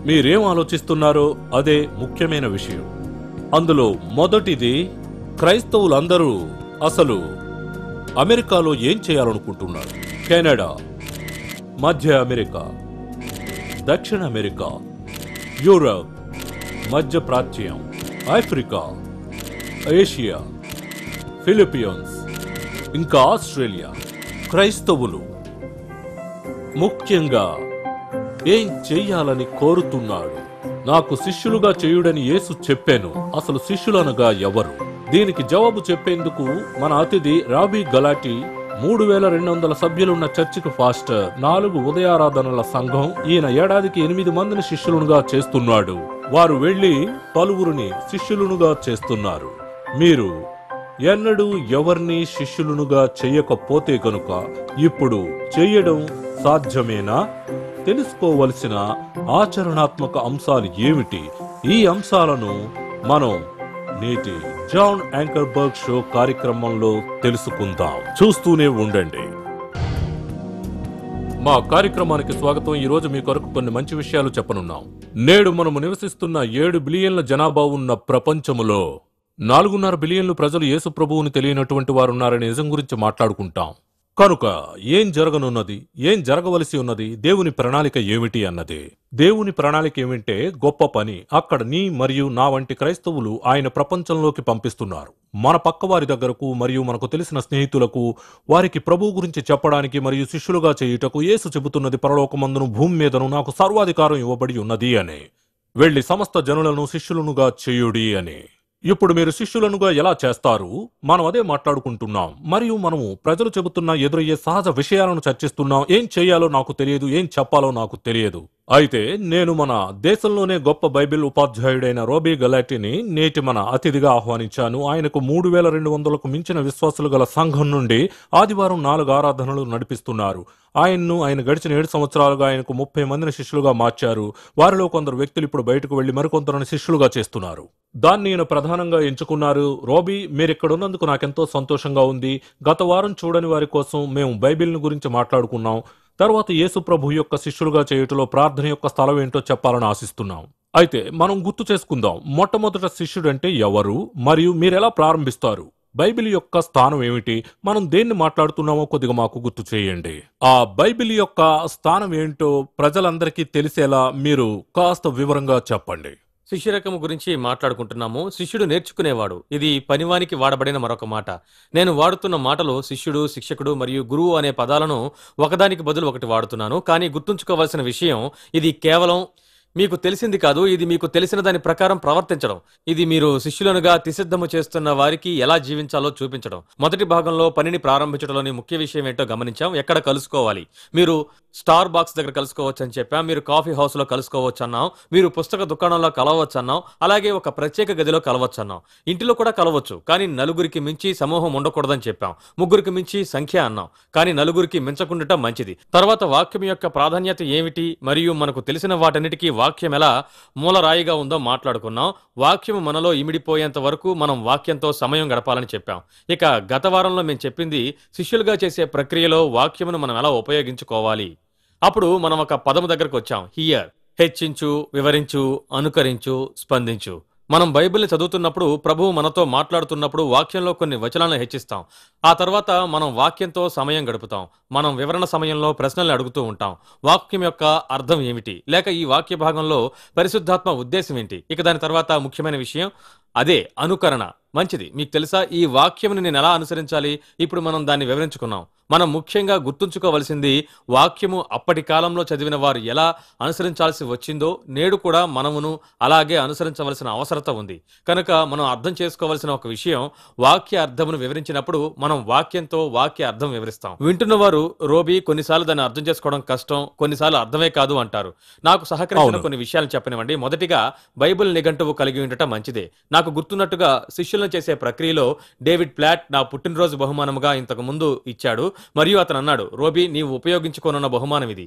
మీరేం ఆలోచిస్తున్నారో అదే ముఖ్యమైన విషయం అందులో మొదటిది క్రైస్తవులందరూ అసలు అమెరికాలో ఏం చేయాలనుకుంటున్నారు కెనడా మధ్య అమెరికా దక్షిణ అమెరికా యూరప్ మధ్య ప్రాచ్యం ఆఫ్రికా ఏషియా ఫిలిపియన్స్ ఇంకా ఆస్ట్రేలియా క్రైస్తవులు ముఖ్యంగా ఏం చెయ్యాలని కోరుతున్నాడు నాకు శిష్యులుగా చేయుడని యేసు చెప్పాను అసలు శిష్యులనగా ఎవరు దీనికి జవాబు చెప్పేందుకు మన అతిథి రాబీ గలాటి మూడు వేల రెండు వందల సభ్యులున్న చర్చికి ఫాస్టర్ నాలుగు ఉదయారాధనల సంఘం ఈయన ఏడాదికి ఎనిమిది మందిని శిష్యులుగా చేస్తున్నాడు వారు వెళ్లి పలువురిని శిష్యులుగా చేస్తున్నారు మీరు ఎన్నడూ ఎవరిని శిష్యులునుగా చెయ్యకపోతే గనుక ఇప్పుడు చెయ్యడం సాధ్యమేనా తెలుసుకోవలసిన ఆచరణాత్మక అంశాలు ఏమిటి ఈ అంశాలను మనం నేటి జాన్ యాంకర్బర్గ్ షో కార్యక్రమంలో తెలుసుకుందాం చూస్తూనే ఉండండి మా కార్యక్రమానికి స్వాగతం ఈ రోజు మీ కొరకు కొన్ని మంచి విషయాలు చెప్పనున్నాం నేడు మనము నివసిస్తున్న ఏడు బిలియన్ల జనాభా ఉన్న ప్రపంచములో నాలుగున్నర బిలియన్లు ప్రజలు యేసు ప్రభువుని తెలియనటువంటి వారున్నారనే నిజం గురించి మాట్లాడుకుంటాం కనుక ఏం జరగనున్నది ఏం జరగవలసి ఉన్నది దేవుని ప్రణాళిక ఏమిటి అన్నది దేవుని ప్రణాళిక ఏమింటే గొప్ప పని అక్కడ నీ మరియు నా వంటి క్రైస్తవులు ఆయన ప్రపంచంలోకి పంపిస్తున్నారు మన పక్కవారి దగ్గరకు మరియు మనకు తెలిసిన స్నేహితులకు వారికి ప్రభు గురించి చెప్పడానికి మరియు శిష్యులుగా చేయుటకు యేసు చెబుతున్నది పరలోకమందును భూమి మీదను నాకు సర్వాధికారం ఇవ్వబడి ఉన్నది అని వెళ్లి సమస్త జనులను శిష్యులనుగా చేయుడి అని ఇప్పుడు మీరు శిష్యులనుగా ఎలా చేస్తారు మనం అదే మాట్లాడుకుంటున్నాం మరియు మనము ప్రజలు చెబుతున్న ఎదురయ్యే సహజ విషయాలను చర్చిస్తున్నాం ఏం చేయాలో నాకు తెలియదు ఏం చెప్పాలో నాకు తెలియదు అయితే నేను మన దేశంలోనే గొప్ప బైబిల్ ఉపాధ్యాయుడైన రోబీ గలాటిని నేటి మన అతిథిగా ఆహ్వానించాను ఆయనకు మూడు వేల రెండు వందలకు మించిన విశ్వాసులు గల సంఘం నుండి ఆదివారం నాలుగు ఆరాధనలు నడిపిస్తున్నారు ఆయన్ను ఆయన గడిచిన ఏడు సంవత్సరాలుగా ఆయనకు ముప్పై మందిని శిష్యులుగా మార్చారు వారిలో కొందరు వ్యక్తులు ఇప్పుడు బయటకు వెళ్లి మరికొందరిని శిష్యులుగా చేస్తున్నారు దాన్ని ఈయన ప్రధానంగా ఎంచుకున్నారు రోబీ మీరు ఇక్కడ ఉన్నందుకు నాకెంతో సంతోషంగా ఉంది గత వారం చూడని వారి కోసం మేము బైబిల్ని గురించి మాట్లాడుకున్నాం తర్వాత యేసు ప్రభు యొక్క శిష్యులుగా చేయుటలో ప్రార్థన యొక్క స్థలం ఏంటో చెప్పాలని ఆశిస్తున్నాం అయితే మనం గుర్తు చేసుకుందాం మొట్టమొదట శిష్యుడంటే ఎవరు మరియు మీరెలా ప్రారంభిస్తారు బైబిల్ యొక్క స్థానం ఏమిటి మనం దేన్ని మాట్లాడుతున్నామో కొద్దిగా మాకు గుర్తు చేయండి ఆ బైబిల్ యొక్క స్థానం ఏంటో ప్రజలందరికీ తెలిసేలా మీరు కాస్త వివరంగా చెప్పండి శిష్యరకము గురించి మాట్లాడుకుంటున్నాము శిష్యుడు నేర్చుకునేవాడు ఇది పనివానికి వాడబడిన మరొక మాట నేను వాడుతున్న మాటలు శిష్యుడు శిక్షకుడు మరియు గురువు అనే పదాలను ఒకదానికి బదులు ఒకటి వాడుతున్నాను కానీ గుర్తుంచుకోవాల్సిన విషయం ఇది కేవలం మీకు తెలిసింది కాదు ఇది మీకు తెలిసిన దాని ప్రకారం ప్రవర్తించడం ఇది మీరు శిష్యులనుగా తిసిద్ధము చేస్తున్న వారికి ఎలా జీవించాలో చూపించడం మొదటి భాగంలో పనిని ప్రారంభించడంలోని ముఖ్య విషయం ఏంటో గమనించాం ఎక్కడ కలుసుకోవాలి మీరు స్టార్ బాక్స్ దగ్గర కలుసుకోవచ్చు అని చెప్పాం మీరు కాఫీ హౌస్ లో కలుసుకోవచ్చు అన్నాం మీరు పుస్తక దుకాణంలో కలవచ్చు అన్నాం అలాగే ఒక ప్రత్యేక గదిలో కలవచ్చు అన్నాం ఇంటిలో కూడా కలవచ్చు కానీ నలుగురికి మించి సమూహం ఉండకూడదని చెప్పాం ముగ్గురికి మించి సంఖ్య అన్నాం కానీ నలుగురికి మించకుండటం మంచిది తర్వాత వాక్యం యొక్క ప్రాధాన్యత ఏమిటి మరియు మనకు తెలిసిన వాటన్నిటికీ వాక్యం ఎలా మూలరాయిగా ఉందో మాట్లాడుకున్నాం వాక్యం మనలో ఇమిడిపోయేంత వరకు మనం వాక్యంతో సమయం గడపాలని చెప్పాం ఇక గత వారంలో మేము చెప్పింది శిష్యులుగా చేసే ప్రక్రియలో వాక్యమును మనం ఎలా ఉపయోగించుకోవాలి అప్పుడు మనం ఒక పదము దగ్గరకు వచ్చాం హియర్ హెచ్చించు వివరించు అనుకరించు స్పందించు మనం బైబిల్ని చదువుతున్నప్పుడు ప్రభువు మనతో మాట్లాడుతున్నప్పుడు వాక్యంలో కొన్ని వచనాలను హెచ్చిస్తాం ఆ తర్వాత మనం వాక్యంతో సమయం గడుపుతాం మనం వివరణ సమయంలో ప్రశ్నలు అడుగుతూ ఉంటాం వాక్యం యొక్క అర్థం ఏమిటి లేక ఈ వాక్య భాగంలో పరిశుద్ధాత్మ ఉద్దేశం ఏంటి ఇక దాని తర్వాత ముఖ్యమైన విషయం అదే అనుకరణ మంచిది మీకు తెలుసా ఈ వాక్యముని నేను ఎలా అనుసరించాలి ఇప్పుడు మనం దాన్ని వివరించుకున్నాం మనం ముఖ్యంగా గుర్తుంచుకోవలసింది వాక్యము అప్పటి కాలంలో చదివిన వారు ఎలా అనుసరించాల్సి వచ్చిందో నేడు కూడా మనమును అలాగే అనుసరించవలసిన అవసరత ఉంది కనుక మనం అర్థం చేసుకోవలసిన ఒక విషయం వాక్య అర్థమును వివరించినప్పుడు మనం వాక్యంతో వాక్య అర్థం వివరిస్తాం వింటున్న వారు రోబీ కొన్నిసార్లు దాన్ని అర్థం చేసుకోవడం కష్టం కొన్నిసార్లు అర్థమే కాదు అంటారు నాకు సహకరించిన అవును. కొన్ని విషయాలు చెప్పనివ్వండి మొదటిగా బైబిల్ నిఘంటువు కలిగి ఉండటం మంచిదే నాకు గుర్తున్నట్టుగా శిష్యులను చేసే ప్రక్రియలో డేవిడ్ ప్లాట్ నా పుట్టినరోజు బహుమానముగా ఇంతకు ముందు ఇచ్చాడు మరియు అతను అన్నాడు రోబీ నీవు ఉపయోగించుకోనున్న బహుమానం ఇది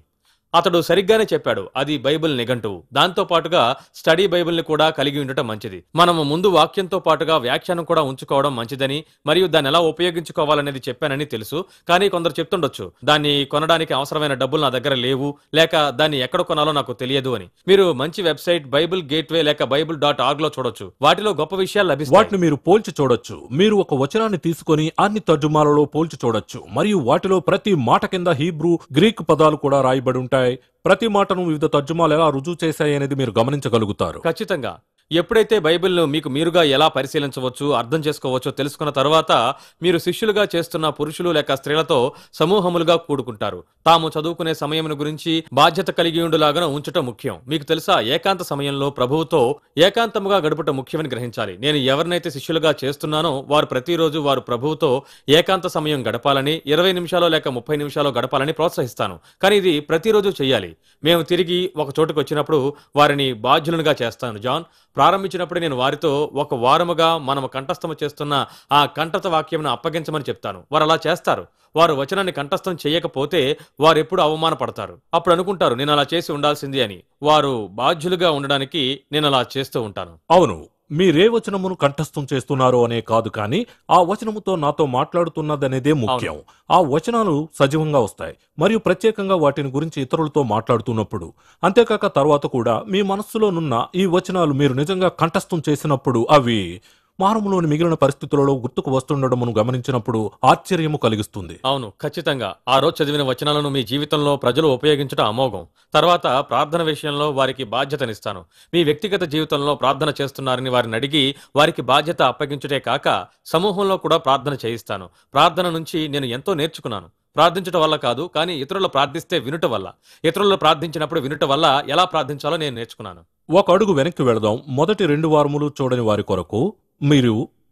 అతడు సరిగ్గానే చెప్పాడు అది బైబిల్ నిఘంటువు దాంతో పాటుగా స్టడీ బైబిల్ని కూడా కలిగి ఉండటం మంచిది మనము ముందు వాక్యంతో పాటుగా వ్యాఖ్యానం కూడా ఉంచుకోవడం మంచిదని మరియు దాన్ని ఎలా ఉపయోగించుకోవాలనేది చెప్పానని తెలుసు కానీ కొందరు చెప్తుండొచ్చు దాన్ని కొనడానికి అవసరమైన డబ్బులు నా దగ్గర లేవు లేక దాన్ని ఎక్కడ కొనాలో నాకు తెలియదు అని మీరు మంచి వెబ్సైట్ బైబిల్ గేట్వే లేక బైబిల్ డాట్ ఆర్గ్ లో చూడొచ్చు వాటిలో గొప్ప విషయాలు లభిస్తాయి వాటిని మీరు పోల్చి చూడొచ్చు మీరు ఒక వచనాన్ని తీసుకొని అన్ని తర్జుమాలలో పోల్చి చూడొచ్చు మరియు వాటిలో ప్రతి మాట కింద హీబ్రూ గ్రీక్ పదాలు కూడా రాయబడి ఉంటాయి ప్రతి మాటను వివిధ తర్జుమాలు ఎలా రుజువు చేశాయి అనేది మీరు గమనించగలుగుతారు ఖచ్చితంగా ఎప్పుడైతే బైబిల్ను మీకు మీరుగా ఎలా పరిశీలించవచ్చు అర్థం చేసుకోవచ్చో తెలుసుకున్న తర్వాత మీరు శిష్యులుగా చేస్తున్న పురుషులు లేక స్త్రీలతో సమూహములుగా కూడుకుంటారు తాము చదువుకునే సమయం గురించి బాధ్యత కలిగి ఉండులాగా ఉంచటం ముఖ్యం మీకు తెలుసా ఏకాంత సమయంలో ప్రభువుతో ఏకాంతముగా గడుపుట ముఖ్యమని గ్రహించాలి నేను ఎవరినైతే శిష్యులుగా చేస్తున్నానో వారు ప్రతిరోజు వారు ప్రభువుతో ఏకాంత సమయం గడపాలని ఇరవై నిమిషాలు లేక ముప్పై నిమిషాలు గడపాలని ప్రోత్సహిస్తాను కానీ ఇది ప్రతిరోజు చేయాలి మేము తిరిగి ఒక చోటుకు వచ్చినప్పుడు వారిని బాధ్యులుగా చేస్తాను జాన్ ప్రారంభించినప్పుడు నేను వారితో ఒక వారముగా మనము కంఠస్థము చేస్తున్న ఆ కంఠత వాక్యంను అప్పగించమని చెప్తాను వారు అలా చేస్తారు వారు వచనాన్ని కంఠస్థం చేయకపోతే వారు ఎప్పుడు అవమానపడతారు అప్పుడు అనుకుంటారు నేను అలా చేసి ఉండాల్సింది అని వారు బాధ్యులుగా ఉండడానికి నేను అలా చేస్తూ ఉంటాను అవును మీరే వచనమును కంఠస్థం చేస్తున్నారో అనే కాదు కానీ ఆ వచనముతో నాతో మాట్లాడుతున్నదనేదే ముఖ్యం ఆ వచనాలు సజీవంగా వస్తాయి మరియు ప్రత్యేకంగా వాటిని గురించి ఇతరులతో మాట్లాడుతున్నప్పుడు అంతేకాక తర్వాత కూడా మీ మనస్సులోనున్న ఈ వచనాలు మీరు నిజంగా కంఠస్థం చేసినప్పుడు అవి మానవులోని మిగిలిన పరిస్థితులలో గుర్తుకు వస్తుండడమును గమనించినప్పుడు ఆశ్చర్యము కలిగిస్తుంది అవును ఖచ్చితంగా ఆ రోజు చదివిన వచనాలను మీ జీవితంలో ప్రజలు ఉపయోగించడం అమోఘం తర్వాత ప్రార్థన విషయంలో వారికి బాధ్యతనిస్తాను మీ వ్యక్తిగత జీవితంలో ప్రార్థన చేస్తున్నారని వారిని అడిగి వారికి బాధ్యత అప్పగించుటే కాక సమూహంలో కూడా ప్రార్థన చేయిస్తాను ప్రార్థన నుంచి నేను ఎంతో నేర్చుకున్నాను ప్రార్థించడం వల్ల కాదు కానీ ఇతరులు ప్రార్థిస్తే వినుట వల్ల ఇతరులు ప్రార్థించినప్పుడు వినుట వల్ల ఎలా ప్రార్థించాలో నేను నేర్చుకున్నాను ఒక అడుగు వెనక్కి వెళదాం మొదటి రెండు వారములు చూడని వారి కొరకు మీరు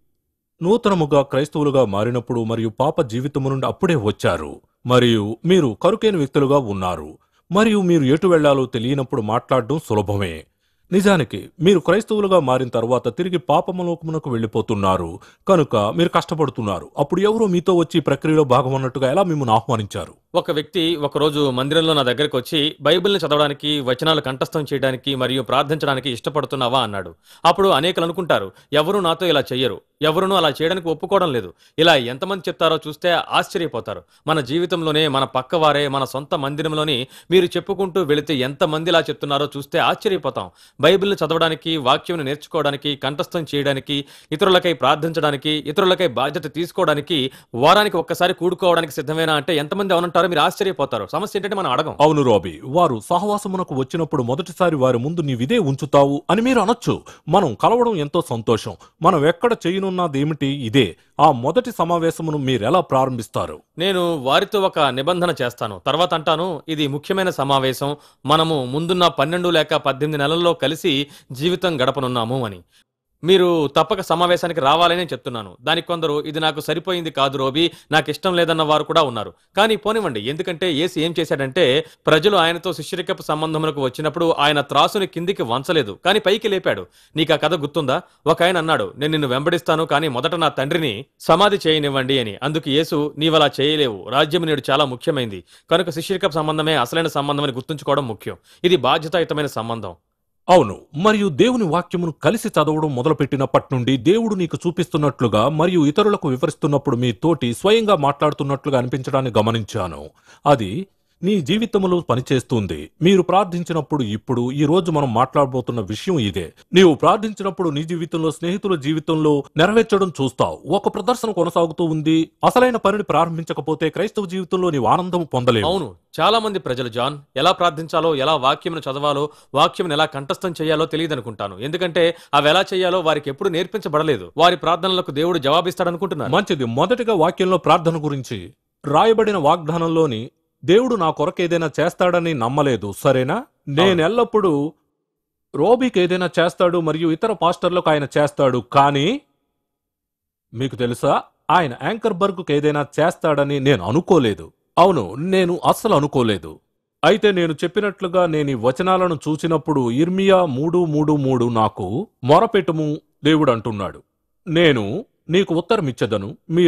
నూతనముగా క్రైస్తవులుగా మారినప్పుడు మరియు పాప జీవితము నుండి అప్పుడే వచ్చారు మరియు మీరు కరుకైన వ్యక్తులుగా ఉన్నారు మరియు మీరు ఎటు వెళ్లాలో తెలియనప్పుడు మాట్లాడడం సులభమే నిజానికి మీరు క్రైస్తవులుగా మారిన తర్వాత తిరిగి పాపమలోకమునకు వెళ్ళిపోతున్నారు కనుక మీరు కష్టపడుతున్నారు అప్పుడు ఎవరో మీతో వచ్చి ఈ ప్రక్రియలో భాగమన్నట్టుగా ఎలా మిమ్మల్ని ఆహ్వానించారు ఒక వ్యక్తి ఒకరోజు మందిరంలో నా దగ్గరికి వచ్చి బైబిల్ని చదవడానికి వచనాలు కంఠస్థం చేయడానికి మరియు ప్రార్థించడానికి ఇష్టపడుతున్నావా అన్నాడు అప్పుడు అనేకులు అనుకుంటారు ఎవరు నాతో ఇలా చెయ్యరు ఎవరునూ అలా చేయడానికి ఒప్పుకోవడం లేదు ఇలా ఎంతమంది చెప్తారో చూస్తే ఆశ్చర్యపోతారు మన జీవితంలోనే మన పక్కవారే మన సొంత మందిరంలోని మీరు చెప్పుకుంటూ వెళితే ఎంతమంది ఇలా చెప్తున్నారో చూస్తే ఆశ్చర్యపోతాం బైబిల్ని చదవడానికి వాక్యం నేర్చుకోవడానికి కంఠస్థం చేయడానికి ఇతరులకై ప్రార్థించడానికి ఇతరులకై బాధ్యత తీసుకోవడానికి వారానికి ఒక్కసారి కూడుకోవడానికి సిద్ధమేనా అంటే ఎంతమంది అవునంటారో మీరు ఆశ్చర్యపోతారు సమస్య ఏంటంటే మనం అడగం అవును రాబీ వారు సహవాసమునకు వచ్చినప్పుడు మొదటిసారి వారి ముందు నీవిదే ఉంచుతావు అని మీరు అనొచ్చు మనం కలవడం ఎంతో సంతోషం మనం ఎక్కడ చేయనున్నదేమిటి ఇదే ఆ మొదటి సమావేశమును మీరెలా ప్రారంభిస్తారు నేను వారితో ఒక నిబంధన చేస్తాను తర్వాత అంటాను ఇది ముఖ్యమైన సమావేశం మనము ముందున్న పన్నెండు లేక పద్దెనిమిది నెలల్లో కలిసి జీవితం గడపనున్నాము అని మీరు తప్పక సమావేశానికి రావాలని చెప్తున్నాను దానికి కొందరు ఇది నాకు సరిపోయింది కాదు రోబీ నాకు ఇష్టం లేదన్న వారు కూడా ఉన్నారు కానీ పోనివ్వండి ఎందుకంటే ఏసు ఏం చేశాడంటే ప్రజలు ఆయనతో శిష్యరికపు సంబంధములకు వచ్చినప్పుడు ఆయన త్రాసుని కిందికి వంచలేదు కానీ పైకి లేపాడు నీకు ఆ కథ గుర్తుందా ఒక ఆయన అన్నాడు నేను నిన్ను వెంబడిస్తాను కానీ మొదట నా తండ్రిని సమాధి చేయనివ్వండి అని అందుకు యేసు నీవలా చేయలేవు రాజ్యం నేడు చాలా ముఖ్యమైంది కనుక శిష్యరికపు సంబంధమే అసలైన సంబంధం అని గుర్తుంచుకోవడం ముఖ్యం ఇది బాధ్యతాయుతమైన సంబంధం అవును మరియు దేవుని వాక్యమును కలిసి చదవడం మొదలుపెట్టినప్పటి నుండి దేవుడు నీకు చూపిస్తున్నట్లుగా మరియు ఇతరులకు వివరిస్తున్నప్పుడు మీ తోటి స్వయంగా మాట్లాడుతున్నట్లుగా అనిపించడాన్ని గమనించాను అది నీ జీవితంలో పనిచేస్తుంది మీరు ప్రార్థించినప్పుడు ఇప్పుడు ఈ రోజు మనం మాట్లాడబోతున్న విషయం ఇదే నీవు ప్రార్థించినప్పుడు నీ జీవితంలో స్నేహితుల జీవితంలో నెరవేర్చడం చూస్తావు ఒక ప్రదర్శన కొనసాగుతూ ఉంది అసలైన పనిని ప్రారంభించకపోతే క్రైస్తవ జీవితంలో నీవు ఆనందం పొందలేవు అవును చాలా మంది ప్రజలు జాన్ ఎలా ప్రార్థించాలో ఎలా వాక్యమును చదవాలో వాక్యమును ఎలా కంఠస్థం చేయాలో తెలియదు అనుకుంటాను ఎందుకంటే అవి ఎలా చేయాలో వారికి ఎప్పుడు నేర్పించబడలేదు వారి ప్రార్థనలకు దేవుడు జవాబిస్తాడనుకుంటున్నారు మంచిది మొదటిగా వాక్యంలో ప్రార్థన గురించి రాయబడిన వాగ్దానంలోని దేవుడు నా కొరకు ఏదైనా చేస్తాడని నమ్మలేదు సరేనా నేను ఎల్లప్పుడూ రోబీకి ఏదైనా చేస్తాడు మరియు ఇతర పాస్టర్లకు ఆయన చేస్తాడు కానీ మీకు తెలుసా ఆయన యాంకర్ బర్గ్కు ఏదైనా చేస్తాడని నేను అనుకోలేదు అవును నేను అస్సలు అనుకోలేదు అయితే నేను చెప్పినట్లుగా నేను ఈ వచనాలను చూసినప్పుడు ఇర్మియా మూడు మూడు మూడు నాకు మొరపెట్టుము దేవుడు అంటున్నాడు నేను నీకు ఉత్తరమిచ్చదను మీరు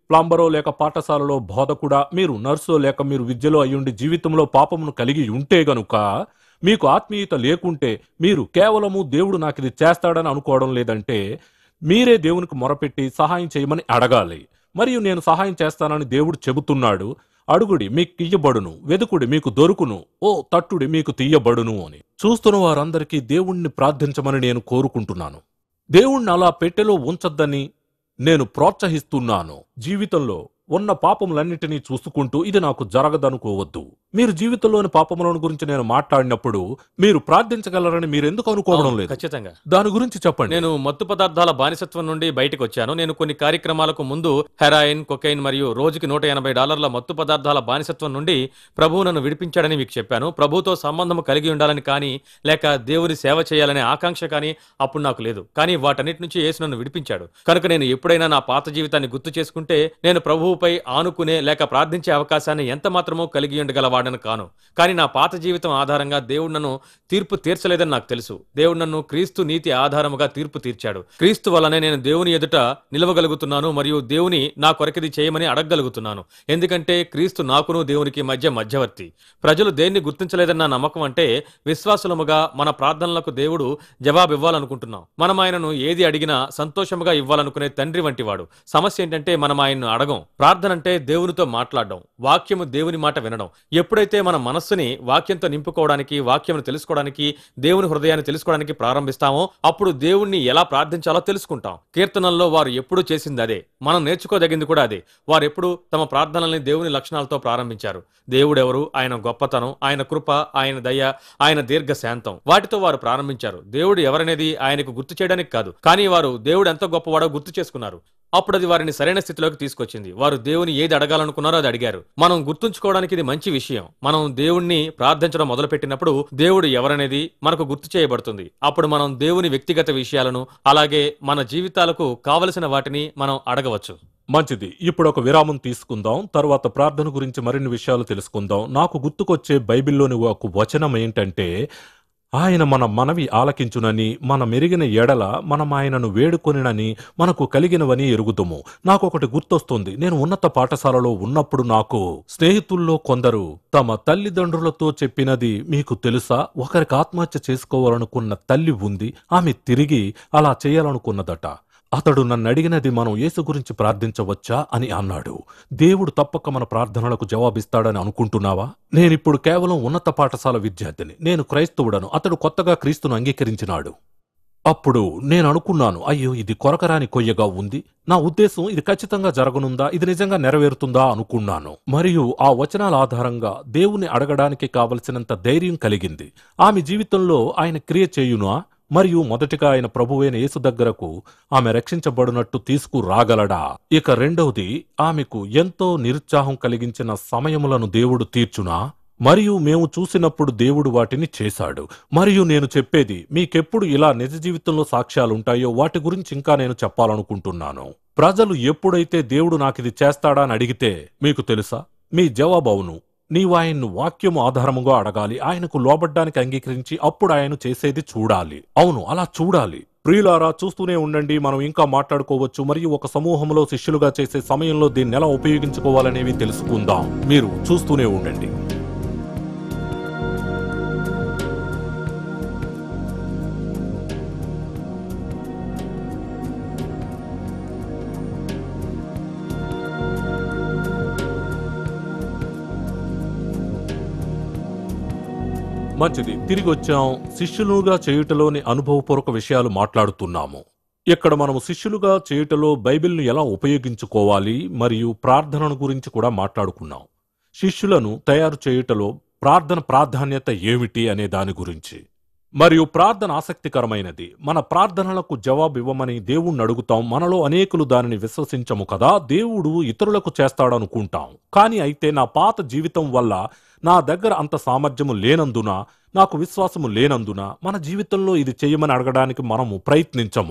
ప్లంబరో లేక పాఠశాలలో బోధకుడా మీరు నర్సో లేక మీరు విద్యలో అయ్యుండి జీవితంలో పాపమును కలిగి ఉంటే గనుక మీకు ఆత్మీయత లేకుంటే మీరు కేవలము దేవుడు నాకు ఇది చేస్తాడని అనుకోవడం లేదంటే మీరే దేవునికి మొరపెట్టి సహాయం చేయమని అడగాలి మరియు నేను సహాయం చేస్తానని దేవుడు చెబుతున్నాడు అడుగుడి మీకు ఇయ్యబడును వెదుకుడి మీకు దొరుకును ఓ తట్టుడి మీకు తీయబడును అని చూస్తున్న వారందరికీ దేవుణ్ణి ప్రార్థించమని నేను కోరుకుంటున్నాను దేవుణ్ణి అలా పెట్టెలో ఉంచొద్దని నేను ప్రోత్సహిస్తున్నాను జీవితంలో ఉన్న పాపములన్నిటినీ చూసుకుంటూ ఇది నాకు జరగదనుకోవద్దు మీరు జీవితంలోని పాపములను గురించి నేను మాట్లాడినప్పుడు మీరు ప్రార్థించగలరని మీరు ఎందుకు అనుకోవడం లేదు ఖచ్చితంగా దాని గురించి చెప్పండి నేను మత్తు పదార్థాల బానిసత్వం నుండి బయటకు వచ్చాను నేను కొన్ని కార్యక్రమాలకు ముందు హెరాయిన్ కొకైన్ మరియు రోజుకి నూట ఎనభై డాలర్ల మత్తు పదార్థాల బానిసత్వం నుండి ప్రభువు నన్ను విడిపించాడని మీకు చెప్పాను ప్రభువుతో సంబంధం కలిగి ఉండాలని కానీ లేక దేవుని సేవ చేయాలనే ఆకాంక్ష కానీ అప్పుడు నాకు లేదు కానీ వాటన్నిటి నుంచి యేసు నన్ను విడిపించాడు కనుక నేను ఎప్పుడైనా నా పాత జీవితాన్ని గుర్తు చేసుకుంటే నేను ప్రభువుపై ఆనుకునే లేక ప్రార్థించే అవకాశాన్ని ఎంత మాత్రమో కలిగి ఉండగలవాడను కాను కానీ నా పాత జీవితం ఆధారంగా దేవుడు నన్ను తీర్పు తీర్చలేదని నాకు తెలుసు దేవుడు నన్ను క్రీస్తు నీతి ఆధారముగా తీర్పు తీర్చాడు క్రీస్తు వల్లనే నేను దేవుని ఎదుట నిలవగలుగుతున్నాను మరియు దేవుని నా కొరకిది చేయమని అడగగలుగుతున్నాను ఎందుకంటే క్రీస్తు నాకును దేవునికి మధ్య మధ్యవర్తి ప్రజలు దేన్ని గుర్తించలేదన్న నమ్మకం అంటే విశ్వాసులముగా మన ప్రార్థనలకు దేవుడు జవాబు ఇవ్వాలనుకుంటున్నాం మనం ఆయనను ఏది అడిగినా సంతోషముగా ఇవ్వాలనుకునే తండ్రి వంటివాడు సమస్య ఏంటంటే మనం ఆయన్ను అడగం ప్రార్థన అంటే దేవునితో మాట్లాడడం వాక్యము దేవుని మాట వినడం ఎప్పుడైతే మన మనస్సుని వాక్యంతో నింపుకోవడానికి వాక్యమును తెలుసుకోవడానికి దేవుని హృదయాన్ని తెలుసుకోవడానికి ప్రారంభిస్తామో అప్పుడు దేవుణ్ణి ఎలా ప్రార్థించాలో తెలుసుకుంటాం కీర్తనల్లో వారు ఎప్పుడూ చేసింది అదే మనం నేర్చుకోదగింది కూడా అదే వారు ఎప్పుడు తమ ప్రార్థనల్ని దేవుని లక్షణాలతో ప్రారంభించారు దేవుడెవరు ఆయన గొప్పతనం ఆయన కృప ఆయన దయ ఆయన దీర్ఘ శాంతం వాటితో వారు ప్రారంభించారు దేవుడు ఎవరనేది ఆయనకు గుర్తు చేయడానికి కాదు కానీ వారు దేవుడు ఎంత గొప్పవాడో గుర్తు చేసుకున్నారు అప్పుడు అది వారిని సరైన స్థితిలోకి తీసుకొచ్చింది వారు దేవుని ఏది అడగాలనుకున్నారో అది అడిగారు మనం గుర్తుంచుకోవడానికి ఇది మంచి విషయం మనం దేవుణ్ణి ప్రార్థించడం మొదలుపెట్టినప్పుడు దేవుడు ఎవరనేది మనకు గుర్తు చేయబడుతుంది అప్పుడు మనం దేవుని వ్యక్తిగత విషయాలను అలాగే మన జీవితాలకు కావలసిన వాటిని మనం అడగవచ్చు మంచిది ఇప్పుడు ఒక విరామం తీసుకుందాం తర్వాత ప్రార్థన గురించి మరిన్ని విషయాలు తెలుసుకుందాం నాకు గుర్తుకొచ్చే బైబిల్లోని ఒక వచనం ఏంటంటే ఆయన మన మనవి ఆలకించునని మన మెరిగిన ఎడల మనం ఆయనను వేడుకొనినని మనకు కలిగినవని ఎరుగుదుము నాకు ఒకటి గుర్తొస్తుంది నేను ఉన్నత పాఠశాలలో ఉన్నప్పుడు నాకు స్నేహితుల్లో కొందరు తమ తల్లిదండ్రులతో చెప్పినది మీకు తెలుసా ఒకరికి ఆత్మహత్య చేసుకోవాలనుకున్న తల్లి ఉంది ఆమె తిరిగి అలా చేయాలనుకున్నదట అతడు నన్ను అడిగినది మనం యేసు గురించి ప్రార్థించవచ్చా అని అన్నాడు దేవుడు తప్పక మన ప్రార్థనలకు జవాబిస్తాడని అనుకుంటున్నావా నేనిప్పుడు కేవలం ఉన్నత పాఠశాల విద్యార్థిని నేను క్రైస్తవుడను అతడు కొత్తగా క్రీస్తును అంగీకరించినాడు అప్పుడు నేను అనుకున్నాను అయ్యో ఇది కొరకరాని కొయ్యగా ఉంది నా ఉద్దేశం ఇది ఖచ్చితంగా జరగనుందా ఇది నిజంగా నెరవేరుతుందా అనుకున్నాను మరియు ఆ వచనాల ఆధారంగా దేవుని అడగడానికి కావలసినంత ధైర్యం కలిగింది ఆమె జీవితంలో ఆయన క్రియ చేయునా మరియు మొదటిగా ఆయన ప్రభువైన యేసు దగ్గరకు ఆమె రక్షించబడినట్టు తీసుకురాగలడా ఇక రెండవది ఆమెకు ఎంతో నిరుత్సాహం కలిగించిన సమయములను దేవుడు తీర్చునా మరియు మేము చూసినప్పుడు దేవుడు వాటిని చేశాడు మరియు నేను చెప్పేది మీకెప్పుడు ఇలా నిజ జీవితంలో సాక్ష్యాలుంటాయో వాటి గురించి ఇంకా నేను చెప్పాలనుకుంటున్నాను ప్రజలు ఎప్పుడైతే దేవుడు నాకిది చేస్తాడా అని అడిగితే మీకు తెలుసా మీ జవాబు అవును నీవు ఆయన్ను వాక్యము ఆధారముగా అడగాలి ఆయనకు లోబడ్డానికి అంగీకరించి అప్పుడు ఆయన చేసేది చూడాలి అవును అలా చూడాలి ప్రియులారా చూస్తూనే ఉండండి మనం ఇంకా మాట్లాడుకోవచ్చు మరియు ఒక సమూహంలో శిష్యులుగా చేసే సమయంలో దీన్ని ఎలా ఉపయోగించుకోవాలనేవి తెలుసుకుందాం మీరు చూస్తూనే ఉండండి మంచిది తిరిగి వచ్చాం శిష్యులుగా చేయుటలోని అనుభవపూర్వక విషయాలు మాట్లాడుతున్నాము ఇక్కడ మనము శిష్యులుగా చేయుటలో బైబిల్ను ఎలా ఉపయోగించుకోవాలి మరియు ప్రార్థనను గురించి కూడా మాట్లాడుకున్నాం శిష్యులను తయారు చేయుటలో ప్రార్థన ప్రాధాన్యత ఏమిటి అనే దాని గురించి మరియు ప్రార్థన ఆసక్తికరమైనది మన ప్రార్థనలకు జవాబు ఇవ్వమని దేవుణ్ణి అడుగుతాం మనలో అనేకులు దానిని విశ్వసించము కదా దేవుడు ఇతరులకు చేస్తాడనుకుంటాం కానీ అయితే నా పాత జీవితం వల్ల నా దగ్గర అంత సామర్థ్యము లేనందున నాకు విశ్వాసము లేనందున మన జీవితంలో ఇది చేయమని అడగడానికి మనము ప్రయత్నించము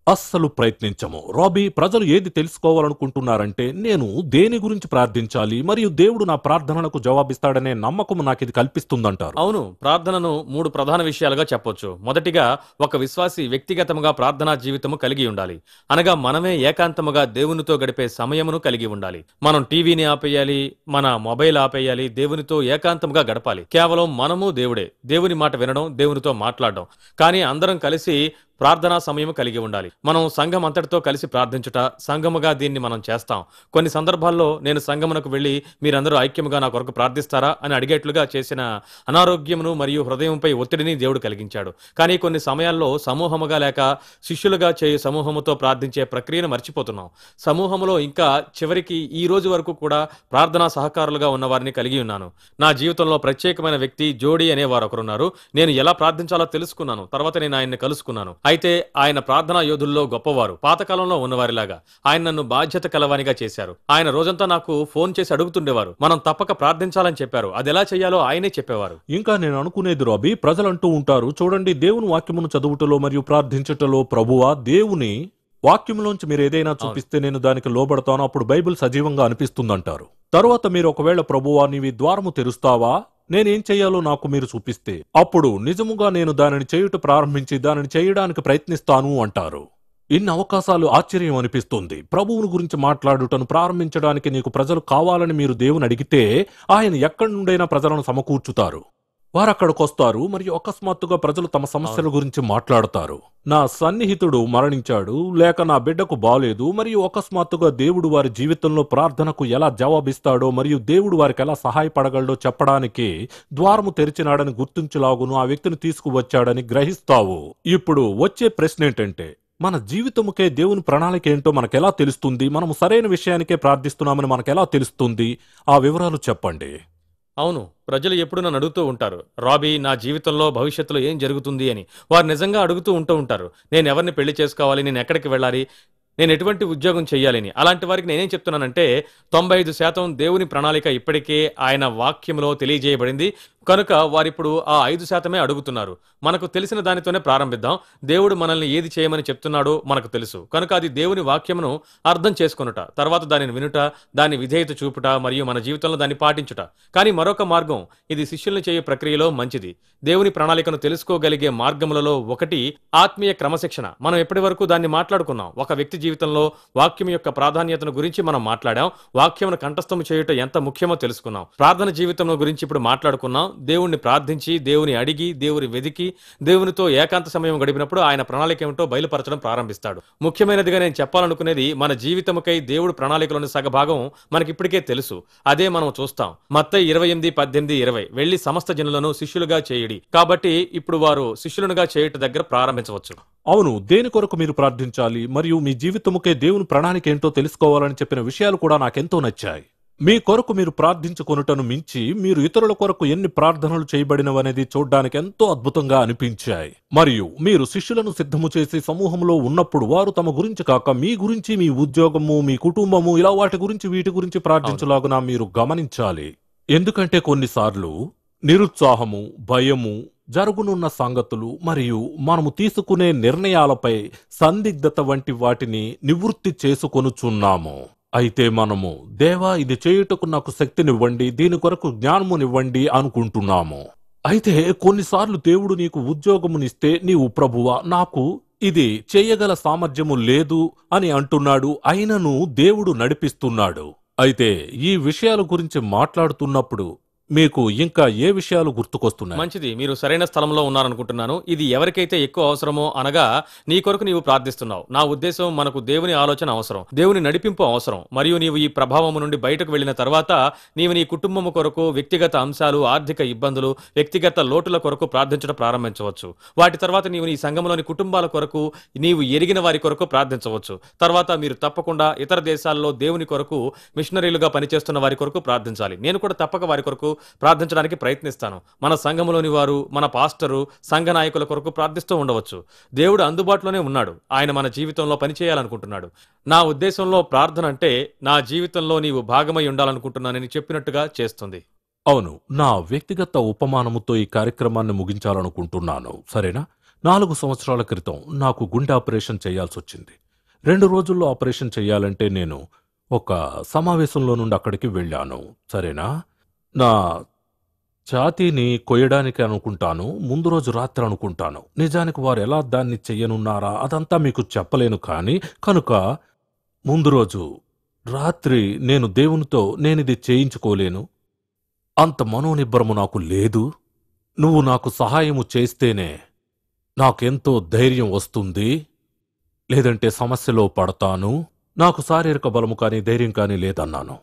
అస్సలు ప్రయత్నించము రాబీ ప్రజలు ఏది తెలుసుకోవాలనుకుంటున్నారంటే నేను దేని గురించి ప్రార్థించాలి మరియు దేవుడు నా ప్రార్థనలకు జవాబిస్తాడనే నమ్మకం నాకు ఇది కల్పిస్తుందంటారు అవును ప్రార్థనను మూడు ప్రధాన విషయాలుగా చెప్పొచ్చు మొదటిగా ఒక విశ్వాసి వ్యక్తిగతముగా ప్రార్థనా జీవితము కలిగి ఉండాలి అనగా మనమే ఏకాంతముగా దేవునితో గడిపే సమయమును కలిగి ఉండాలి మనం టీవీని ఆపేయాలి మన మొబైల్ ఆపేయాలి దేవునితో ఏకాంతముగా గడపాలి కేవలం మనము దేవుడే దేవుని మాట వినడం దేవునితో మాట్లాడడం కానీ అందరం కలిసి ప్రార్థనా సమయం కలిగి ఉండాలి మనం సంఘం అంతటితో కలిసి ప్రార్థించుట సంఘముగా దీన్ని మనం చేస్తాం కొన్ని సందర్భాల్లో నేను సంఘమునకు వెళ్ళి మీరందరూ ఐక్యముగా నా కొరకు ప్రార్థిస్తారా అని అడిగేట్లుగా చేసిన అనారోగ్యమును మరియు హృదయంపై ఒత్తిడిని దేవుడు కలిగించాడు కానీ కొన్ని సమయాల్లో సమూహముగా లేక శిష్యులుగా చేయు సమూహముతో ప్రార్థించే ప్రక్రియను మర్చిపోతున్నాం సమూహములో ఇంకా చివరికి ఈ రోజు వరకు కూడా ప్రార్థనా సహకారులుగా ఉన్న వారిని కలిగి ఉన్నాను నా జీవితంలో ప్రత్యేకమైన వ్యక్తి జోడీ అనే వారు ఒకరున్నారు నేను ఎలా ప్రార్థించాలో తెలుసుకున్నాను తర్వాత నేను ఆయన్ని కలుసుకున్నాను అయితే ఆయన ప్రార్థనా యోధుల్లో గొప్పవారు పాతకాలంలో ఉన్నవారిలాగా ఆయన నన్ను బాధ్యత కలవానిగా చేశారు ఆయన రోజంతా నాకు ఫోన్ చేసి అడుగుతుండేవారు మనం తప్పక ప్రార్థించాలని చెప్పారు అది ఎలా చేయాలో ఆయనే చెప్పేవారు ఇంకా నేను అనుకునేది రాబీ ప్రజలంటూ ఉంటారు చూడండి దేవుని వాక్యమును చదువుటలో మరియు ప్రార్థించుటలో ప్రభువా దేవుని వాక్యంలోంచి మీరు ఏదైనా చూపిస్తే నేను దానికి లోబడతాను అప్పుడు బైబిల్ సజీవంగా అనిపిస్తుందంటారు తరువాత మీరు ఒకవేళ ప్రభువా నీవి ద్వారము తెరుస్తావా నేనేం చెయ్యాలో నాకు మీరు చూపిస్తే అప్పుడు నిజముగా నేను దానిని చేయుట ప్రారంభించి దానిని చేయడానికి ప్రయత్నిస్తాను అంటారు ఇన్ని అవకాశాలు ఆశ్చర్యం అనిపిస్తుంది ప్రభువుని గురించి మాట్లాడుటను ప్రారంభించడానికి నీకు ప్రజలు కావాలని మీరు దేవుని అడిగితే ఆయన ఎక్కడి నుండైనా ప్రజలను సమకూర్చుతారు వారు అక్కడికొస్తారు మరియు అకస్మాత్తుగా ప్రజలు తమ సమస్యల గురించి మాట్లాడతారు నా సన్నిహితుడు మరణించాడు లేక నా బిడ్డకు బాలేదు మరియు అకస్మాత్తుగా దేవుడు వారి జీవితంలో ప్రార్థనకు ఎలా జవాబిస్తాడో మరియు దేవుడు వారికి ఎలా సహాయపడగలడో చెప్పడానికి ద్వారము తెరిచినాడని గుర్తించులాగును ఆ వ్యక్తిని తీసుకువచ్చాడని గ్రహిస్తావు ఇప్పుడు వచ్చే ప్రశ్న ఏంటంటే మన జీవితముకే దేవుని ప్రణాళిక ఏంటో మనకెలా తెలుస్తుంది మనము సరైన విషయానికే ప్రార్థిస్తున్నామని మనకెలా తెలుస్తుంది ఆ వివరాలు చెప్పండి అవును ప్రజలు ఎప్పుడు నన్ను అడుగుతూ ఉంటారు రాబీ నా జీవితంలో భవిష్యత్తులో ఏం జరుగుతుంది అని వారు నిజంగా అడుగుతూ ఉంటూ ఉంటారు నేను ఎవరిని పెళ్లి చేసుకోవాలి నేను ఎక్కడికి వెళ్ళాలి నేను ఎటువంటి ఉద్యోగం చేయాలని అలాంటి వారికి నేనేం చెప్తున్నానంటే తొంభై ఐదు శాతం దేవుని ప్రణాళిక ఇప్పటికే ఆయన వాక్యంలో తెలియజేయబడింది కనుక వారిప్పుడు ఆ ఐదు శాతమే అడుగుతున్నారు మనకు తెలిసిన దానితోనే ప్రారంభిద్దాం దేవుడు మనల్ని ఏది చేయమని చెప్తున్నాడో మనకు తెలుసు కనుక అది దేవుని వాక్యమును అర్థం చేసుకొనుట తర్వాత దానిని వినుట దాని విధేయత చూపుట మరియు మన జీవితంలో దాన్ని పాటించుట కానీ మరొక మార్గం ఇది శిష్యుల్ని చేయే ప్రక్రియలో మంచిది దేవుని ప్రణాళికను తెలుసుకోగలిగే మార్గములలో ఒకటి ఆత్మీయ క్రమశిక్షణ మనం ఎప్పటి వరకు దాన్ని మాట్లాడుకున్నాం ఒక వ్యక్తి జీవితంలో వాక్యం యొక్క ప్రాధాన్యతను గురించి మనం మాట్లాడాం వాక్యమును కంఠస్థము చేయుట ఎంత ముఖ్యమో తెలుసుకున్నాం ప్రార్థన జీవితం గురించి ఇప్పుడు మాట్లాడుకున్నాం దేవుణ్ణి ప్రార్థించి దేవుని అడిగి దేవుని వెదికి దేవునితో ఏకాంత సమయం గడిపినప్పుడు ఆయన ప్రణాళిక ఏమిటో బయలుపరచడం ప్రారంభిస్తాడు ముఖ్యమైనదిగా నేను చెప్పాలనుకునేది మన జీవితముకై దేవుడు ప్రణాళికలోని సగభాగం మనకిప్పటికే తెలుసు అదే మనం చూస్తాం మత్త ఇరవై ఎనిమిది పద్దెనిమిది ఇరవై వెళ్లి సమస్త జనులను శిష్యులుగా చేయుడి కాబట్టి ఇప్పుడు వారు శిష్యులుగా చేయుట దగ్గర ప్రారంభించవచ్చు అవును దేని కొరకు మీరు ప్రార్థించాలి మరియు మీ జీవితముకే దేవుని ప్రణాళిక ఏంటో తెలుసుకోవాలని చెప్పిన విషయాలు కూడా నాకెంతో నచ్చాయి మీ కొరకు మీరు ప్రార్థించుకొనుటను మించి మీరు ఇతరుల కొరకు ఎన్ని ప్రార్థనలు చేయబడినవనేది చూడ్డానికి ఎంతో అద్భుతంగా అనిపించాయి మరియు మీరు శిష్యులను సిద్ధము చేసి సమూహంలో ఉన్నప్పుడు వారు తమ గురించి కాక మీ గురించి మీ ఉద్యోగము మీ కుటుంబము ఇలా వాటి గురించి వీటి గురించి ప్రార్థించలాగున మీరు గమనించాలి ఎందుకంటే కొన్నిసార్లు నిరుత్సాహము భయము జరుగునున్న సంగతులు మరియు మనము తీసుకునే నిర్ణయాలపై సందిగ్ధత వంటి వాటిని నివృత్తి చేసుకొనుచున్నాము అయితే మనము దేవా ఇది చేయుటకు నాకు శక్తినివ్వండి దీని కొరకు జ్ఞానమునివ్వండి అనుకుంటున్నాము అయితే కొన్నిసార్లు దేవుడు నీకు ఉద్యోగమునిస్తే నీవు ప్రభువా నాకు ఇది చేయగల సామర్థ్యము లేదు అని అంటున్నాడు అయినను దేవుడు నడిపిస్తున్నాడు అయితే ఈ విషయాల గురించి మాట్లాడుతున్నప్పుడు మీకు ఇంకా ఏ విషయాలు గుర్తుకొస్తున్నాయి మంచిది మీరు సరైన స్థలంలో ఉన్నారనుకుంటున్నాను ఇది ఎవరికైతే ఎక్కువ అవసరమో అనగా నీ కొరకు నీవు ప్రార్థిస్తున్నావు నా ఉద్దేశం మనకు దేవుని ఆలోచన అవసరం దేవుని నడిపింపు అవసరం మరియు నీవు ఈ ప్రభావము నుండి బయటకు వెళ్ళిన తర్వాత నీవు నీ కుటుంబము కొరకు వ్యక్తిగత అంశాలు ఆర్థిక ఇబ్బందులు వ్యక్తిగత లోటుల కొరకు ప్రార్థించడం ప్రారంభించవచ్చు వాటి తర్వాత నీవు నీ సంఘంలోని కుటుంబాల కొరకు నీవు ఎరిగిన వారి కొరకు ప్రార్థించవచ్చు తర్వాత మీరు తప్పకుండా ఇతర దేశాల్లో దేవుని కొరకు మిషనరీలుగా పనిచేస్తున్న వారి కొరకు ప్రార్థించాలి నేను కూడా తప్పక వారి కొరకు ప్రార్థించడానికి ప్రయత్నిస్తాను మన సంఘములోని వారు మన పాస్టరు సంఘ నాయకుల కొరకు ప్రార్థిస్తూ ఉండవచ్చు దేవుడు అందుబాటులోనే ఉన్నాడు ఆయన మన జీవితంలో పనిచేయాలనుకుంటున్నాడు నా ఉద్దేశంలో ప్రార్థన అంటే నా జీవితంలో నీవు భాగమై ఉండాలనుకుంటున్నానని చెప్పినట్టుగా చేస్తుంది అవును నా వ్యక్తిగత ఉపమానముతో ఈ కార్యక్రమాన్ని ముగించాలనుకుంటున్నాను సరేనా నాలుగు సంవత్సరాల క్రితం నాకు గుండె ఆపరేషన్ చేయాల్సి వచ్చింది రెండు రోజుల్లో ఆపరేషన్ చేయాలంటే నేను ఒక సమావేశంలో నుండి అక్కడికి వెళ్ళాను సరేనా నా ఛాతీని కొయ్యడానికి అనుకుంటాను ముందు రోజు రాత్రి అనుకుంటాను నిజానికి వారు ఎలా దాన్ని చెయ్యనున్నారా అదంతా మీకు చెప్పలేను కానీ కనుక ముందు రోజు రాత్రి నేను దేవునితో నేనిది చేయించుకోలేను అంత మనోనిబ్బరము నాకు లేదు నువ్వు నాకు సహాయము చేస్తేనే నాకెంతో ధైర్యం వస్తుంది లేదంటే సమస్యలో పడతాను నాకు శారీరక బలము కానీ ధైర్యం కానీ లేదన్నాను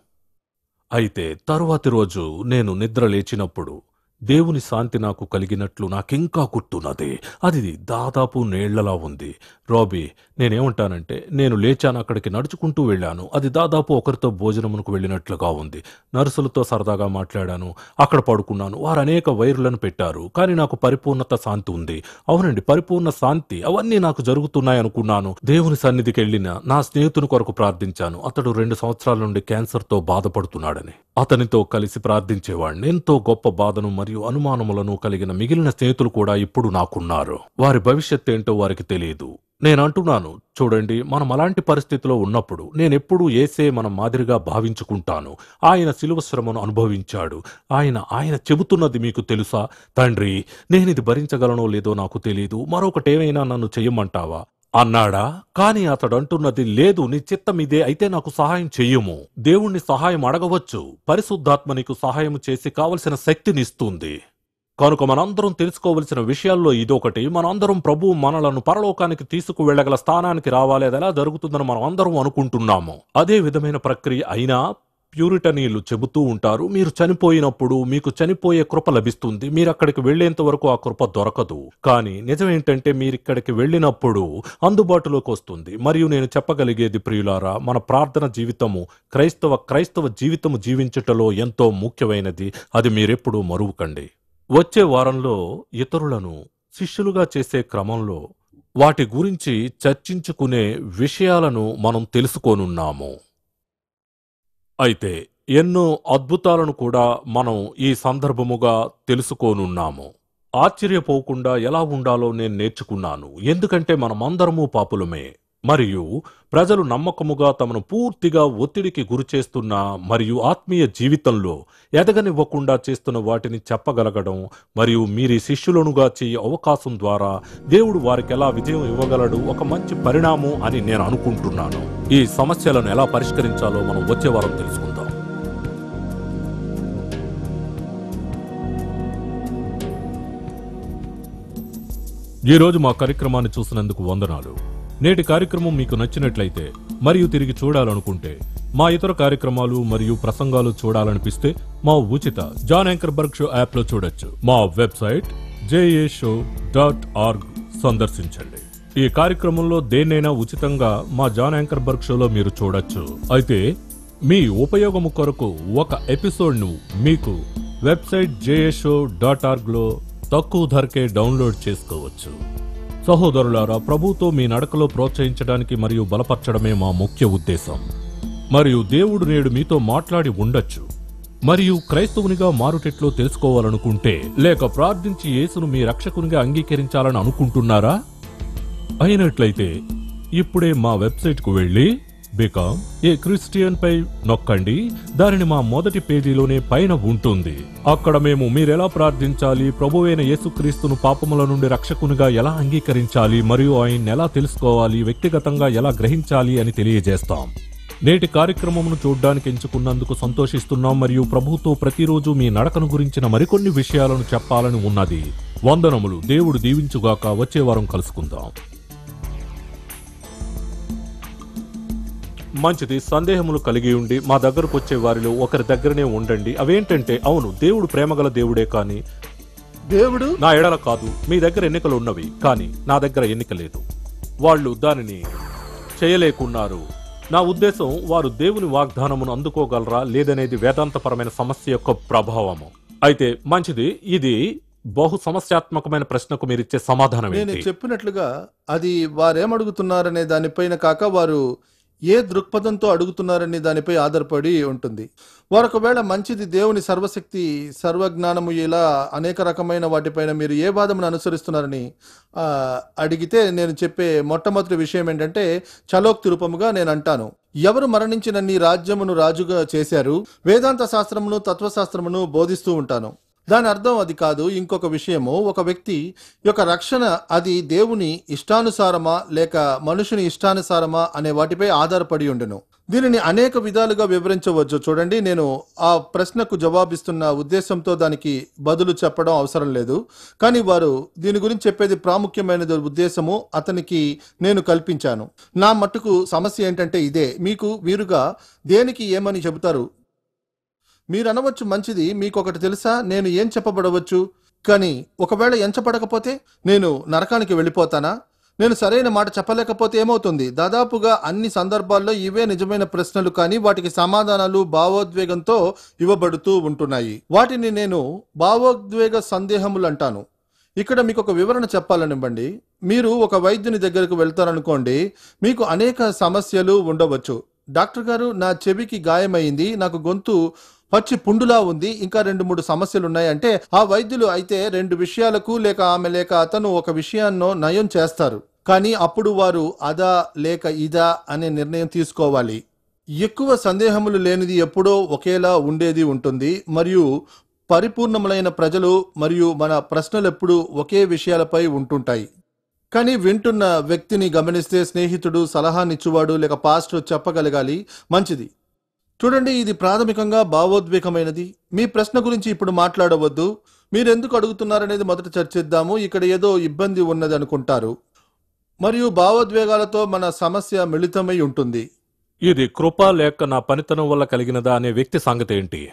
అయితే తరువాతి రోజు నేను నిద్ర లేచినప్పుడు దేవుని శాంతి నాకు కలిగినట్లు నాకింకా గుర్తున్నది అది దాదాపు నేళ్లలా ఉంది రాబీ నేనేమంటానంటే నేను లేచాను అక్కడికి నడుచుకుంటూ వెళ్ళాను అది దాదాపు ఒకరితో భోజనమునకు వెళ్ళినట్లుగా ఉంది నర్సులతో సరదాగా మాట్లాడాను అక్కడ పడుకున్నాను వారు అనేక వైర్లను పెట్టారు కానీ నాకు పరిపూర్ణత శాంతి ఉంది అవునండి పరిపూర్ణ శాంతి అవన్నీ నాకు జరుగుతున్నాయి అనుకున్నాను దేవుని సన్నిధికి వెళ్ళిన నా స్నేహితుని కొరకు ప్రార్థించాను అతడు రెండు సంవత్సరాల నుండి క్యాన్సర్తో బాధపడుతున్నాడని అతనితో కలిసి ప్రార్థించేవాడిని ఎంతో గొప్ప బాధను మరియు అనుమానములను కలిగిన మిగిలిన స్నేహితులు కూడా ఇప్పుడు నాకున్నారు వారి భవిష్యత్ ఏంటో వారికి తెలియదు నేను అంటున్నాను చూడండి మనం అలాంటి పరిస్థితిలో ఉన్నప్పుడు నేనెప్పుడూ ఏసే మన మాదిరిగా భావించుకుంటాను ఆయన శిలువ శ్రమను అనుభవించాడు ఆయన ఆయన చెబుతున్నది మీకు తెలుసా తండ్రి నేనిది భరించగలనో లేదో నాకు తెలియదు మరొకటేమైనా నన్ను చెయ్యమంటావా అన్నాడా కాని అతడు అంటున్నది లేదు నీ చిత్తం ఇదే అయితే నాకు సహాయం చెయ్యము దేవుణ్ణి సహాయం అడగవచ్చు పరిశుద్ధాత్మ నీకు సహాయం చేసి కావలసిన శక్తినిస్తుంది కనుక మనందరం తెలుసుకోవలసిన విషయాల్లో ఇదొకటి మనందరం ప్రభు మనలను పరలోకానికి తీసుకువెళ్లగల స్థానానికి రావాలి అది ఎలా జరుగుతుందని మనం అందరం అనుకుంటున్నాము అదే విధమైన ప్రక్రియ అయినా ప్యూరిటనీలు చెబుతూ ఉంటారు మీరు చనిపోయినప్పుడు మీకు చనిపోయే కృప లభిస్తుంది మీరు అక్కడికి వెళ్లేంత వరకు ఆ కృప దొరకదు కానీ నిజమేంటంటే మీరు ఇక్కడికి వెళ్ళినప్పుడు అందుబాటులోకి వస్తుంది మరియు నేను చెప్పగలిగేది ప్రియులారా మన ప్రార్థన జీవితము క్రైస్తవ క్రైస్తవ జీవితము జీవించుటలో ఎంతో ముఖ్యమైనది అది మీరెప్పుడూ మరువకండి వచ్చే వారంలో ఇతరులను శిష్యులుగా చేసే క్రమంలో వాటి గురించి చర్చించుకునే విషయాలను మనం తెలుసుకోనున్నాము అయితే ఎన్నో అద్భుతాలను కూడా మనం ఈ సందర్భముగా తెలుసుకోనున్నాము ఆశ్చర్యపోకుండా ఎలా ఉండాలో నేను నేర్చుకున్నాను ఎందుకంటే మనమందరము పాపులమే మరియు ప్రజలు నమ్మకముగా తమను పూర్తిగా ఒత్తిడికి గురిచేస్తున్న మరియు ఆత్మీయ జీవితంలో ఎదగనివ్వకుండా చేస్తున్న వాటిని చెప్పగలగడం మరియు మీరి శిష్యులనుగా చేయే అవకాశం ద్వారా దేవుడు వారికి ఎలా విజయం ఇవ్వగలడు ఒక మంచి పరిణామం అని నేను అనుకుంటున్నాను ఈ సమస్యలను ఎలా పరిష్కరించాలో మనం వచ్చే వారం తెలుసుకుందాం ఈ రోజు మా కార్యక్రమాన్ని చూసినందుకు వందనాలు నేటి కార్యక్రమం మీకు నచ్చినట్లయితే మరియు తిరిగి చూడాలనుకుంటే మా ఇతర కార్యక్రమాలు మరియు ప్రసంగాలు చూడాలనిపిస్తే మా ఉచిత జాన్ యాంకర్బర్గ్ షో యాప్లో చూడొచ్చు మా website JA show dot org సందర్శించండి ఈ కార్యక్రమంలో దేన్నైనా ఉచితంగా మా జాన్ యాంకర్బర్గ్ షోలో మీరు చూడొచ్చు అయితే మీ ఉపయోగము కొరకు ఒక ఎపిసోడ్ను మీకు వెబ్సైట్ జేఏ షో డాట్ ఆర్గ్లో తక్కువ ధరకే డౌన్లోడ్ చేసుకోవచ్చు సహోదరులారా ప్రభుతో మీ నడకలో ప్రోత్సహించడానికి మరియు బలపరచడమే మా ముఖ్య ఉద్దేశం మరియు దేవుడు నేడు మీతో మాట్లాడి ఉండొచ్చు మరియు క్రైస్తవునిగా మారుటెట్లో తెలుసుకోవాలనుకుంటే లేక ప్రార్థించి యేసును మీ రక్షకునిగా అంగీకరించాలని అనుకుంటున్నారా అయినట్లయితే ఇప్పుడే మా వెబ్సైట్కు వెళ్ళి బికామ్ ఏ క్రిస్టియన్ పై నొక్కండి దానిని మా మొదటి పేజీలోనే పైన ఉంటుంది అక్కడ మేము మీరెలా ప్రార్థించాలి ప్రభువైన యేసుక్రీస్తును పాపముల నుండి రక్షకునిగా ఎలా అంగీకరించాలి మరియు ఆయన ఎలా తెలుసుకోవాలి వ్యక్తిగతంగా ఎలా గ్రహించాలి అని తెలియజేస్తాం నేటి కార్యక్రమమును చూడ్డానికి ఎంచుకున్నందుకు సంతోషిస్తున్నాం మరియు ప్రభుతో ప్రతిరోజు మీ నడకను గురించిన మరికొన్ని విషయాలను చెప్పాలని ఉన్నది వందనములు దేవుడు దీవించుగాక వచ్చే వారం కలుసుకుందాం మంచిది సందేహములు కలిగి ఉండి మా దగ్గరకు వచ్చే వారిలో ఒకరి దగ్గరనే ఉండండి అవేంటంటే అవును దేవుడు ప్రేమగల దేవుడే కానీ దేవుడు నా ఎడల కాదు మీ దగ్గర ఎన్నికలు ఉన్నవి కానీ నా దగ్గర ఎన్నిక లేదు వాళ్ళు దానిని చేయలేకున్నారు నా ఉద్దేశం వారు దేవుని వాగ్దానమును అందుకోగలరా లేదనేది వేదాంతపరమైన సమస్య యొక్క ప్రభావము అయితే మంచిది ఇది బహు సమస్యాత్మకమైన ప్రశ్నకు మీరిచ్చే సమాధానం నేను ఏంటి చెప్పినట్లుగా అది వారేమడుగుతున్నారనే దానిపైన కాక వారు ఏ దృక్పథంతో అడుగుతున్నారని దానిపై ఆధారపడి ఉంటుంది వారు ఒకవేళ మంచిది దేవుని సర్వశక్తి సర్వజ్ఞానము ఇలా అనేక రకమైన వాటిపైన మీరు ఏ వాదమును అనుసరిస్తున్నారని ఆ, అడిగితే నేను చెప్పే మొట్టమొదటి విషయం ఏంటంటే చలోక్తి రూపముగా నేను అంటాను ఎవరు మరణించిన నీ రాజ్యమును రాజుగా చేశారు వేదాంత శాస్త్రమును తత్వశాస్త్రమును బోధిస్తూ ఉంటాను దాని అర్థం అది కాదు ఇంకొక విషయము ఒక వ్యక్తి యొక్క రక్షణ అది దేవుని ఇష్టానుసారమా లేక మనుషుని ఇష్టానుసారమా అనే వాటిపై ఆధారపడి ఉండును దీనిని అనేక విధాలుగా వివరించవచ్చు చూడండి నేను ఆ ప్రశ్నకు జవాబిస్తున్న ఉద్దేశంతో దానికి బదులు చెప్పడం అవసరం లేదు కానీ వారు దీని గురించి చెప్పేది ప్రాముఖ్యమైన ఉద్దేశము అతనికి నేను కల్పించాను నా మట్టుకు సమస్య ఏంటంటే ఇదే మీకు వీరుగా దేనికి ఏమని చెబుతారు మీరు అనవచ్చు మంచిది మీకు ఒకటి తెలుసా నేను ఏం చెప్పబడవచ్చు కానీ ఒకవేళ ఎంచబడకపోతే నేను నరకానికి వెళ్ళిపోతానా నేను సరైన మాట చెప్పలేకపోతే ఏమవుతుంది దాదాపుగా అన్ని సందర్భాల్లో ఇవే నిజమైన ప్రశ్నలు కానీ వాటికి సమాధానాలు భావోద్వేగంతో ఇవ్వబడుతూ ఉంటున్నాయి వాటిని నేను భావోద్వేగ సందేహములు అంటాను ఇక్కడ మీకు ఒక వివరణ చెప్పాలనివ్వండి మీరు ఒక వైద్యుని దగ్గరకు వెళ్తారనుకోండి మీకు అనేక సమస్యలు ఉండవచ్చు డాక్టర్ గారు నా చెవికి గాయమైంది నాకు గొంతు పచ్చి పుండులా ఉంది ఇంకా రెండు మూడు సమస్యలు ఉన్నాయి అంటే ఆ వైద్యులు అయితే రెండు విషయాలకు లేక ఆమె లేక అతను ఒక విషయాన్నో నయం చేస్తారు కానీ అప్పుడు వారు అదా లేక ఇదా అనే నిర్ణయం తీసుకోవాలి ఎక్కువ సందేహములు లేనిది ఎప్పుడో ఒకేలా ఉండేది ఉంటుంది మరియు పరిపూర్ణములైన ప్రజలు మరియు మన ప్రశ్నలు ఎప్పుడు ఒకే విషయాలపై ఉంటుంటాయి కానీ వింటున్న వ్యక్తిని గమనిస్తే స్నేహితుడు సలహానిచ్చువాడు లేక పాస్టర్ చెప్పగలగాలి మంచిది చూడండి ఇది ప్రాథమికంగా భావోద్వేగమైనది మీ ప్రశ్న గురించి ఇప్పుడు మాట్లాడవద్దు మీరు ఎందుకు అడుగుతున్నారనేది మొదట చర్చిద్దాము ఇక్కడ ఏదో ఇబ్బంది ఉన్నది అనుకుంటారు మరియు భావోద్వేగాలతో మన సమస్య మిళితమై ఉంటుంది ఇది కృప లేక నా పనితనం వల్ల కలిగినదా అనే వ్యక్తి సంగతి ఏంటి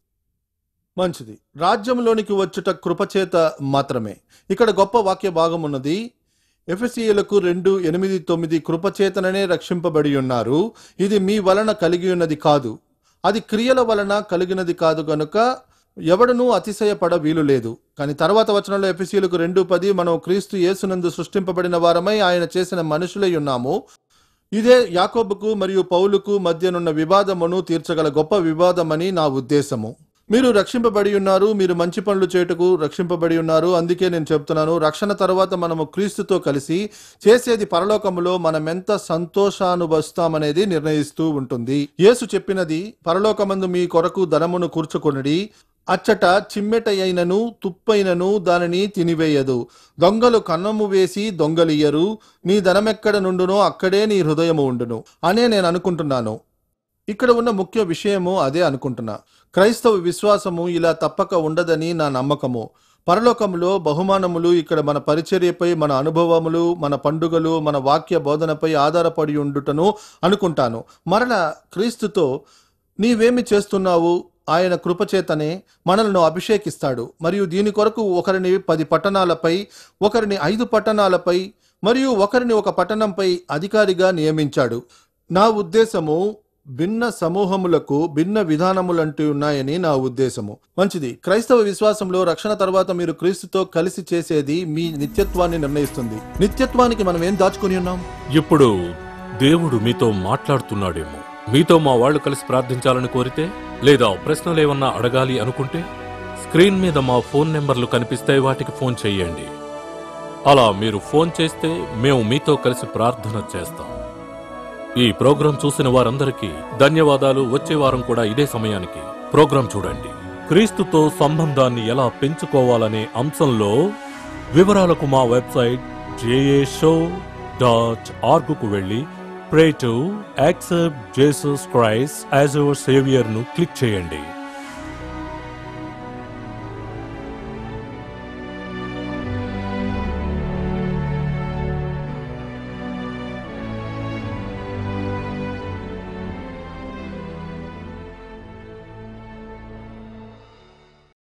మంచిది రాజ్యంలోనికి వచ్చుట కృపచేత మాత్రమే ఇక్కడ గొప్ప వాక్య భాగం ఉన్నది ఎఫ్ఎస్సీలకు రెండు ఎనిమిది తొమ్మిది కృపచేతననే రక్షింపబడి ఉన్నారు ఇది మీ వలన కలిగి ఉన్నది కాదు అది క్రియల వలన కలిగినది కాదు గనుక ఎవడనూ అతిశయపడ వీలు లేదు కానీ తర్వాత వచనంలో ఎఫ్ఎస్సీలకు రెండు పది మనం క్రీస్తు యేసునందు సృష్టింపబడిన వారమై ఆయన చేసిన మనుషులై ఉన్నాము ఇదే యాకోబుకు మరియు పౌలుకు మధ్యనున్న వివాదమును తీర్చగల గొప్ప వివాదమని నా ఉద్దేశము మీరు రక్షింపబడి ఉన్నారు మీరు మంచి పనులు చేయుటకు రక్షింపబడి ఉన్నారు అందుకే నేను చెప్తున్నాను రక్షణ తర్వాత మనము క్రీస్తుతో కలిసి చేసేది పరలోకములో మనమెంత సంతోషానుభవిస్తామనేది నిర్ణయిస్తూ ఉంటుంది యేసు చెప్పినది పరలోకమందు మీ కొరకు ధనమును కూర్చుకొనిడి అచ్చట చిమ్మెట అయినను తుప్పైనను దానిని తినివేయదు దొంగలు కన్నము వేసి దొంగలియ్యరు నీ ధనమెక్కడ నుండునో అక్కడే నీ హృదయము ఉండును అనే నేను అనుకుంటున్నాను ఇక్కడ ఉన్న ముఖ్య విషయము అదే అనుకుంటున్నా క్రైస్తవ విశ్వాసము ఇలా తప్పక ఉండదని నా నమ్మకము పరలోకములో బహుమానములు ఇక్కడ మన పరిచర్యపై మన అనుభవములు మన పండుగలు మన వాక్య బోధనపై ఆధారపడి ఉండుటను అనుకుంటాను మరల క్రీస్తుతో నీవేమి చేస్తున్నావు ఆయన కృపచేతనే మనలను అభిషేకిస్తాడు మరియు దీని కొరకు ఒకరిని పది పట్టణాలపై ఒకరిని ఐదు పట్టణాలపై మరియు ఒకరిని ఒక పట్టణంపై అధికారిగా నియమించాడు నా ఉద్దేశము భిన్న సమూహములకు భిన్న విధానములంటూ ఉన్నాయని నా ఉద్దేశము మంచిది క్రైస్తవ విశ్వాసంలో రక్షణ తర్వాత మీరు క్రీస్తుతో కలిసి చేసేది మీ నిత్యత్వాన్ని నిర్ణయిస్తుంది నిత్యత్వానికి మనం ఏం దాచుకుని ఉన్నాం ఇప్పుడు దేవుడు మీతో మాట్లాడుతున్నాడేమో మీతో మా వాళ్ళు కలిసి ప్రార్థించాలని కోరితే లేదా ప్రశ్నలేమన్నా అడగాలి అనుకుంటే స్క్రీన్ మీద మా ఫోన్ నెంబర్లు కనిపిస్తే వాటికి ఫోన్ చేయండి అలా మీరు ఫోన్ చేస్తే మేము మీతో కలిసి ప్రార్థన చేస్తాం ఈ ప్రోగ్రాం చూసిన వారందరికీ ధన్యవాదాలు వచ్చే వారం కూడా ఇదే సమయానికి ప్రోగ్రాం చూడండి క్రీస్తుతో సంబంధాన్ని ఎలా పెంచుకోవాలనే అంశంలో వివరాలకు మా వెబ్సైట్ జేఏ షో డాట్ ఆర్గ్కు వెళ్ళి pray to accept Jesus Christ as our saviour ను క్లిక్ చేయండి